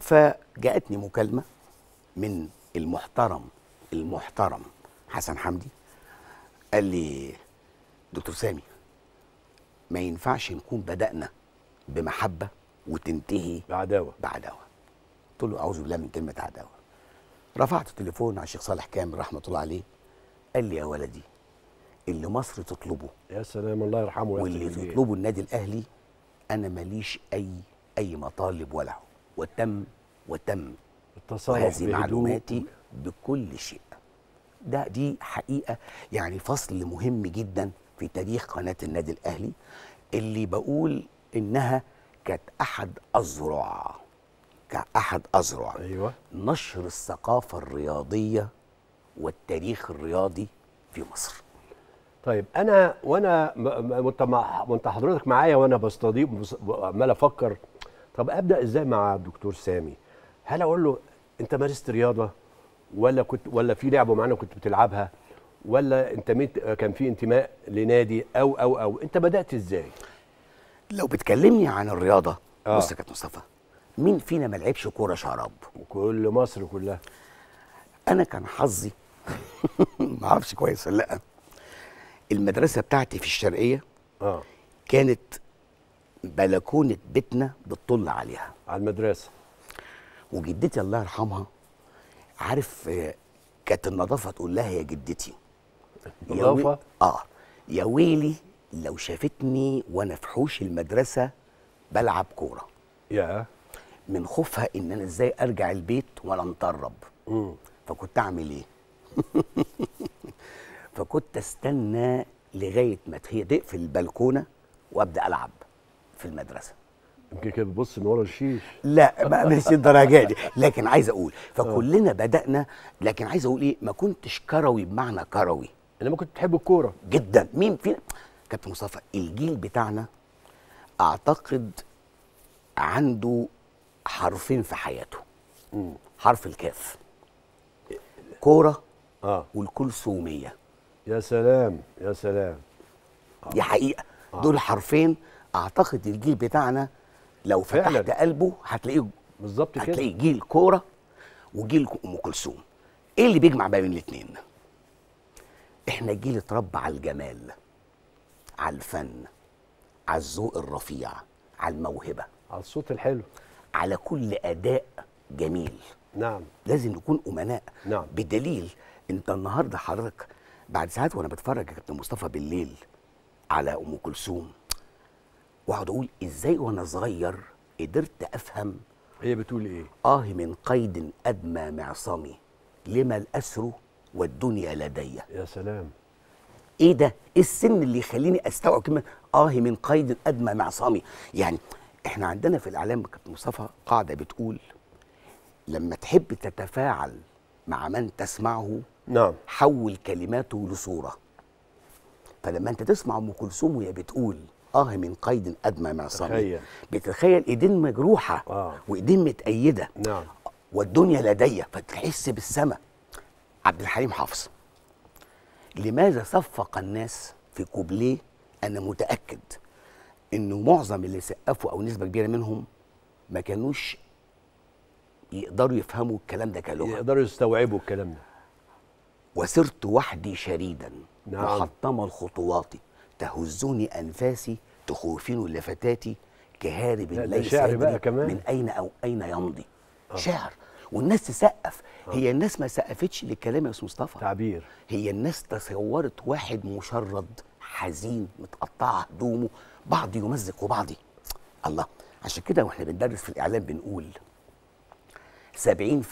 فجاءتني مكالمه من المحترم المحترم حسن حمدي قال لي دكتور سامي ما ينفعش نكون بدأنا بمحبة وتنتهي بعداوه بعداوة قلت له أعوذ بالله من كلمة عداوة رفعت التليفون على الشيخ صالح كامل رحمة الله عليه قال لي يا ولدي اللي مصر تطلبه يا سلام الله يرحمه ويحسن واللي إليه. تطلبه النادي الأهلي أنا ماليش أي أي مطالب ولا وتم وتم التصرف وهذه بهدوء. معلوماتي بكل شيء ده دي حقيقه يعني فصل مهم جدا في تاريخ قناه النادي الاهلي اللي بقول انها كانت احد اذرع كاحد اذرع ايوه نشر الثقافه الرياضيه والتاريخ الرياضي في مصر طيب انا وانا م- م- وانت مع وانت حضرتك معايا وانا بستضيف بص- عمال افكر طب ابدا ازاي مع الدكتور سامي هل اقول له انت مارست رياضه ولا كنت ولا في لعبه معانا كنت بتلعبها ولا انت ميت كان في انتماء لنادي او او او انت بدات ازاي لو بتكلمني عن الرياضه آه. بص يا كابتن مصطفى مين فينا ما لعبش كوره شراب كل مصر كلها انا كان حظي ما اعرفش كويس ولا لا المدرسه بتاعتي في الشرقيه اه كانت بلكونه بيتنا بتطل عليها على المدرسه وجدتي الله يرحمها عارف آه، كانت النظافه تقول لها يا جدتي يا وي- نظافة؟ اه يا ويلي لو شافتني وانا في حوش المدرسه بلعب كوره يا من خوفها ان انا ازاي ارجع البيت وانا مطرب مم. فكنت اعمل ايه فكنت استنى لغايه ما هي تقفل البلكونه وابدا العب في المدرسه يمكن كده بتبص من ورا الشيش لا ما مش الدرجه دي لكن عايز اقول فكلنا بدانا لكن عايز اقول ايه ما كنتش كروي بمعنى كروي انما كنت تحب الكوره جدا مين فينا كابتن مصطفى الجيل بتاعنا اعتقد عنده حرفين في حياته حرف الكاف كوره اه والكلثوميه يا سلام يا سلام دي حقيقه دول حرفين اعتقد الجيل بتاعنا لو فتحت فعلاً. قلبه هتلاقيه بالظبط كده هتلاقي جيل كوره وجيل ام كلثوم ايه اللي بيجمع بين الاثنين احنا جيل اتربى على الجمال على الفن على الذوق الرفيع على الموهبه على الصوت الحلو على كل اداء جميل نعم لازم نكون امناء نعم. بدليل انت النهارده حضرتك بعد ساعات وانا بتفرج يا كابتن مصطفى بالليل على ام كلثوم واقعد اقول ازاي وانا صغير قدرت افهم هي بتقول ايه آه من قيد أدمى معصمي لما الأسر والدنيا لدي يا سلام إيه ده؟ إيه السن اللي يخليني أستوعب كلمة آه من قيد أدمى معصمي يعني إحنا عندنا في الإعلام كابتن مصطفى قاعدة بتقول لما تحب تتفاعل مع من تسمعه نعم حول كلماته لصورة فلما أنت تسمع أم كلثوم وهي بتقول آه من قيد أدمى معصمي تخيل. بتتخيل إيدين مجروحة آه. وإيدين متأيدة نعم والدنيا لدي فتحس بالسماء عبد الحليم حافظ لماذا صفق الناس في كوبليه انا متاكد انه معظم اللي سقفوا او نسبه كبيره منهم ما كانوش يقدروا يفهموا الكلام ده كلغه يقدروا يستوعبوا الكلام ده وسرت وحدي شريدا نعم. محطم الخطوات تهزني انفاسي تخوفين لفتاتي كهارب لا، ده ليس شعر يدري بقى كمان. من اين او اين يمضي شعر والناس تسقف هي الناس ما سقفتش للكلام يا استاذ مصطفى تعبير هي الناس تصورت واحد مشرد حزين متقطعه هدومه بعض يمزق وبعض الله عشان كده واحنا بندرس في الاعلام بنقول 70%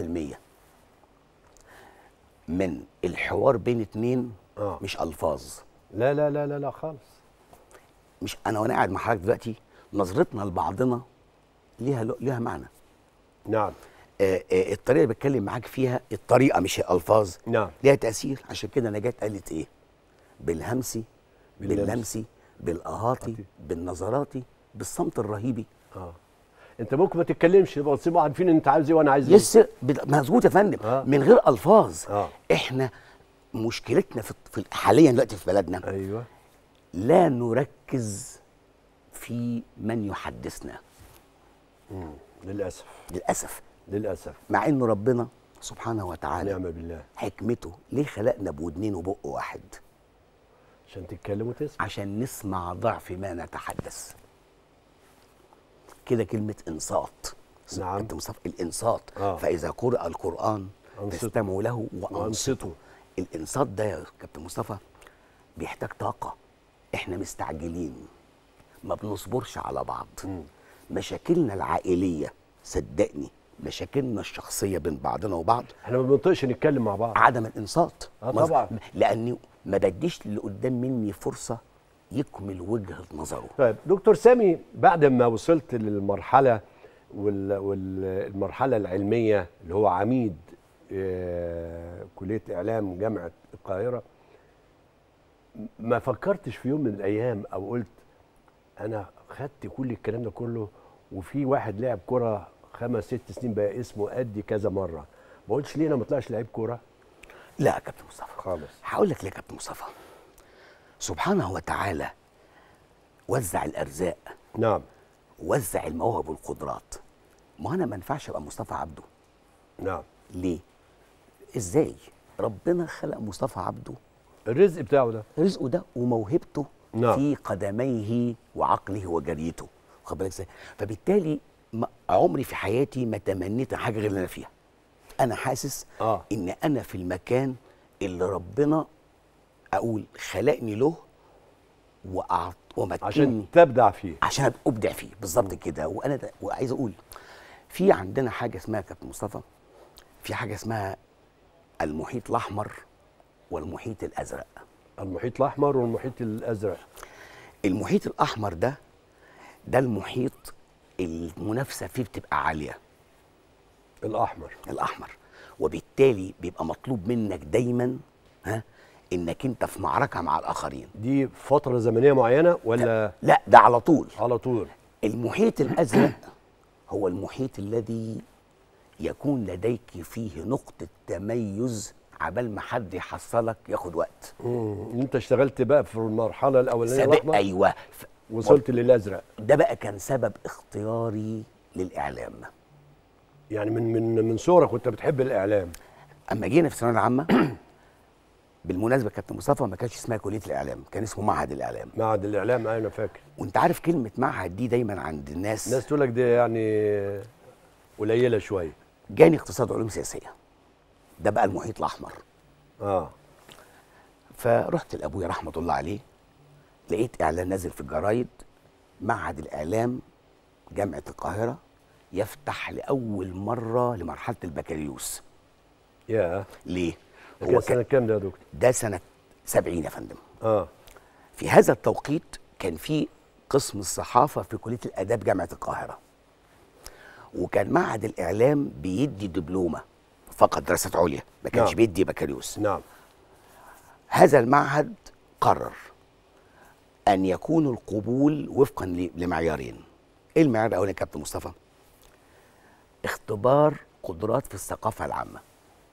من الحوار بين اتنين آه. مش الفاظ لا لا لا لا لا خالص مش انا وانا قاعد مع حضرتك دلوقتي نظرتنا لبعضنا ليها ليها معنى نعم آه، آه، الطريقه اللي بتكلم معاك فيها الطريقه مش الالفاظ نعم ليها تاثير عشان كده نجاة قالت ايه بالهمس باللمس. باللمس بالاهاتي بالنظرات بالصمت الرهيبي اه انت ممكن ما تتكلمش يبقى تسيبوا عارفين انت عايز ايه وانا عايز ايه لسه بد- مظبوط يا فندم آه. من غير الفاظ آه. احنا مشكلتنا في في- حاليا دلوقتي في بلدنا ايوه لا نركز في من يحدثنا للاسف للاسف للاسف مع انه ربنا سبحانه وتعالى نعم بالله حكمته ليه خلقنا بودنين وبق واحد عشان تتكلم وتسمع عشان نسمع ضعف ما نتحدث كده كلمة إنصات نعم. أنت مصطفى الإنصات آه. فإذا قرأ القرآن أنصتوا. فاستمعوا له وأنصتوا وأنصتوا. الإنصات ده يا كابتن مصطفى بيحتاج طاقة إحنا مستعجلين ما بنصبرش على بعض مشاكلنا العائلية صدقني مشاكلنا الشخصية بين بعضنا وبعض احنا ما بنطقش نتكلم مع بعض عدم الانصات آه مظ- طبعاً. لاني ما بديش اللي قدام مني فرصه يكمل وجهه نظره طيب دكتور سامي بعد ما وصلت للمرحله وال- والمرحله العلميه اللي هو عميد آه، كليه اعلام جامعه القاهره ما فكرتش في يوم من الايام او قلت انا خدت كل الكلام ده كله وفي واحد لعب كره خمس ست سنين بقى اسمه قدي كذا مره ما قلتش ليه انا ما طلعش لعيب كوره لا يا كابتن مصطفى خالص. هقول لك ليه يا كابتن مصطفى سبحانه وتعالى وزع الارزاق نعم وزع المواهب والقدرات ما انا ما ينفعش ابقى مصطفى عبده نعم ليه ازاي ربنا خلق مصطفى عبده الرزق بتاعه ده رزقه ده وموهبته نعم. في قدميه وعقله وجريته واخد بالك ازاي فبالتالي ما عمري في حياتي ما تمنيت حاجه غير اللي انا فيها انا حاسس آه. ان انا في المكان اللي ربنا اقول خلقني له وأعط ومكنني عشان تبدع فيه عشان أبقى ابدع فيه بالظبط كده وانا ده وعايز اقول في عندنا حاجه اسمها يا كابتن مصطفى في حاجه اسمها المحيط الاحمر والمحيط الازرق المحيط الاحمر والمحيط الازرق المحيط الاحمر ده ده المحيط المنافسه فيه بتبقى عاليه الاحمر الاحمر وبالتالي بيبقى مطلوب منك دايما ها انك انت في معركه مع الاخرين دي فتره زمنيه معينه ولا لا ده على طول على طول المحيط الازرق هو المحيط الذي يكون لديك فيه نقطه تميز عبال ما حد يحصلك ياخد وقت مم. انت اشتغلت بقى في المرحله الاولانيه سابق الاحمر ايوه ف- وصلت للازرق ده بقى كان سبب اختياري للاعلام يعني من من من صغرك وانت بتحب الاعلام اما جينا في الثانويه العامه بالمناسبه كابتن مصطفى ما كانش اسمها كليه الاعلام كان اسمه معهد الاعلام معهد الاعلام انا فاكر وانت عارف كلمه معهد دي دايما عند الناس الناس تقول لك دي يعني قليله شويه جاني اقتصاد وعلوم سياسيه ده بقى المحيط الاحمر اه فرحت لابويا رحمه الله عليه لقيت اعلان نازل في الجرايد معهد الاعلام جامعه القاهره يفتح لاول مره لمرحله البكالوريوس يا ليه ده كان سنه كام ده يا دكتور ده سنه 70 يا فندم اه في هذا التوقيت كان في قسم الصحافة في كلية الآداب جامعة القاهرة وكان معهد الإعلام بيدي دبلومة فقط دراسات عليا ما كانش نعم. بيدي بكالوريوس نعم هذا المعهد قرر أن يكون القبول وفقا ل- لمعيارين إيه المعيار الأولاني يا كابتن مصطفى؟ اختبار قدرات في الثقافة العامة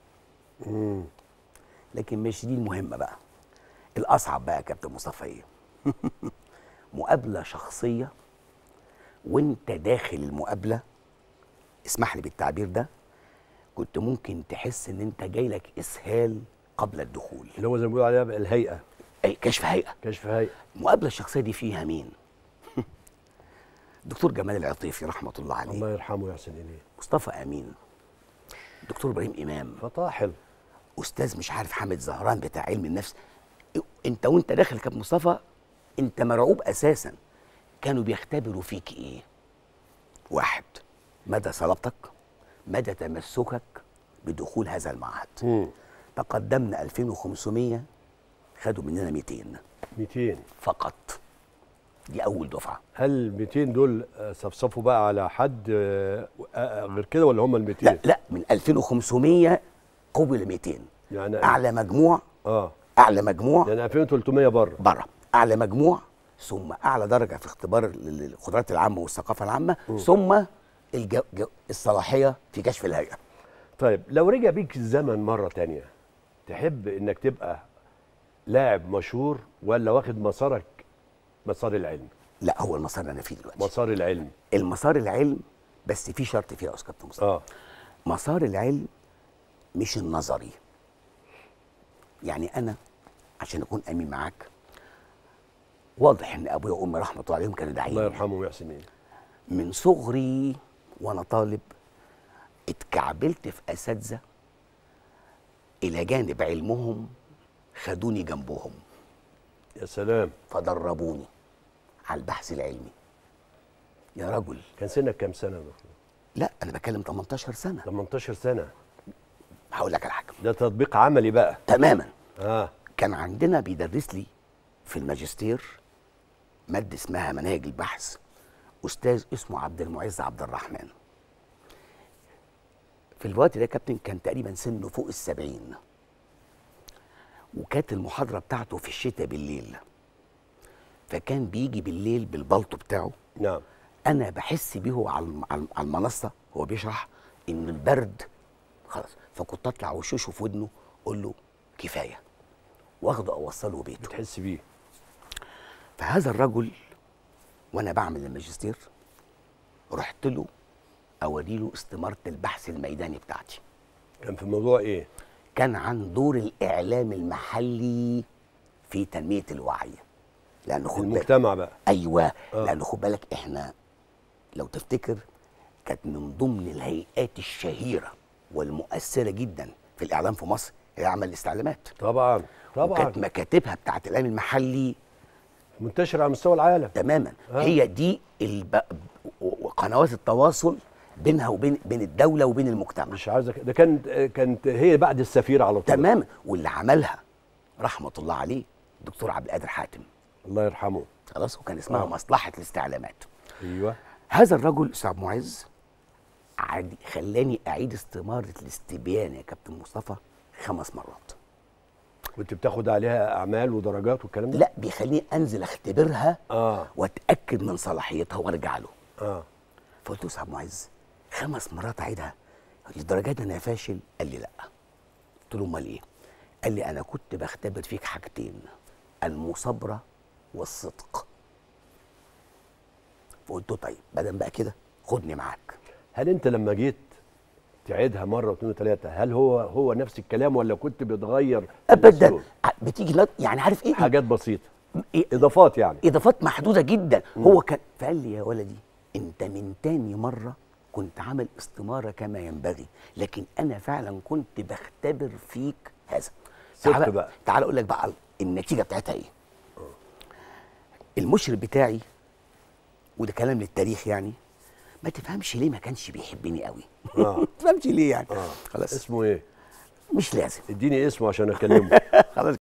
لكن مش دي المهمة بقى الأصعب بقى يا كابتن مصطفى إيه؟ مقابلة شخصية وانت داخل المقابلة اسمح لي بالتعبير ده كنت ممكن تحس ان انت جاي لك اسهال قبل الدخول اللي هو زي ما بيقولوا عليها بقى الهيئه اي كشف هيئة كشف هيئه المقابلة الشخصية دي فيها مين دكتور جمال العطيفي رحمة الله عليه الله يرحمه ويحسن اليه مصطفى امين دكتور ابراهيم امام فطاحل استاذ مش عارف حامد زهران بتاع علم النفس انت وانت داخل يا كابتن مصطفى انت مرعوب اساسا كانوا بيختبروا فيك ايه واحد مدى صلابتك مدى تمسكك بدخول هذا المعهد مم. تقدمنا 2500 خدوا مننا 200 200 فقط دي اول دفعه هل ال 200 دول آه، صفصفوا بقى على حد آه، آه، غير كده ولا هم ال 200 لا لا من 2500 قبل 200 يعني اعلى مجموع اه اعلى مجموع يعني 2300 بره بره اعلى مجموع ثم اعلى درجه في اختبار ال- القدرات العامه والثقافه العامه ثم الج... ج- الصلاحيه في كشف الهيئه طيب لو رجع بيك الزمن مرة تانية تحب انك تبقى لاعب مشهور ولا واخد مسارك مسار العلم لا هو المسار اللي انا فيه دلوقتي مسار العلم المسار العلم بس في شرط فيه يا استاذ كابتن مصطفى اه مسار العلم مش النظري يعني انا عشان اكون امين معاك واضح ان ابويا وامي رحمه الله عليهم كانوا داعيين الله يرحمه ويحسن إليه. من صغري وانا طالب اتكعبلت في اساتذه الى جانب علمهم خدوني جنبهم يا سلام فدربوني على البحث العلمي يا رجل كان سنك كام سنه يا دكتور لا انا بتكلم 18 سنه 18 سنه هقول لك على حاجه ده تطبيق عملي بقى تماما اه كان عندنا بيدرس لي في الماجستير ماده اسمها مناهج البحث استاذ اسمه عبد المعز عبد الرحمن في الوقت ده يا كابتن كان تقريبا سنه فوق السبعين وكانت المحاضره بتاعته في الشتاء بالليل فكان بيجي بالليل بالبلطو بتاعه نعم انا بحس بيه هو على الم- على على المنصه هو بيشرح ان البرد خلاص فكنت اطلع وشوشه في ودنه اقول له كفايه واخده اوصله بيته بتحس بيه فهذا الرجل وانا بعمل الماجستير رحت له اوري له استماره البحث الميداني بتاعتي كان في الموضوع ايه كان عن دور الاعلام المحلي في تنميه الوعي لان خد بالك المجتمع بقى ايوه آه. آه. لان خد بالك احنا لو تفتكر كانت من ضمن الهيئات الشهيره والمؤثره جدا في الاعلام في مصر هي عمل الاستعلامات طبعا طبعا وكانت مكاتبها بتاعت الاعلام المحلي منتشر على مستوى العالم تماما آه. آه. هي دي الب... وقنوات التواصل بينها وبين بين الدوله وبين المجتمع مش عايزك ده كان كانت هي بعد السفير على طول تماما واللي عملها رحمه الله عليه الدكتور عبد القادر حاتم الله يرحمه خلاص وكان اسمها آه. آه. مصلحه الاستعلامات ايوه هذا الرجل استاذ معز عاد خلاني اعيد استماره الاستبيان يا كابتن مصطفى خمس مرات كنت بتاخد عليها اعمال ودرجات والكلام ده لا بيخليني انزل اختبرها اه واتاكد من صلاحيتها وارجع له اه فقلت له استاذ معز خمس مرات اعيدها للدرجه دي انا فاشل قال لي لا قلت له امال ايه قال لي انا كنت بختبر فيك حاجتين المثابره والصدق فقلت له طيب بدل بقى كده خدني معاك هل انت لما جيت تعيدها مره واثنين وثلاثه هل هو هو نفس الكلام ولا كنت بتغير ابدا الأسلوب؟ ع- بتيجي لط- يعني عارف ايه حاجات بسيطه إيه؟ اضافات يعني اضافات محدوده جدا هو كان فقال لي يا ولدي انت من تاني مره كنت عامل استماره كما ينبغي لكن انا فعلا كنت بختبر فيك هذا صدق تعال بقى. تعال اقول لك بقى النتيجه بتاعتها ايه المشرف بتاعي وده كلام للتاريخ يعني ما تفهمش ليه ما كانش بيحبني قوي آه. ما تفهمش ليه يعني اه خلاص اسمه ايه مش لازم اديني اسمه عشان اكلمه خلاص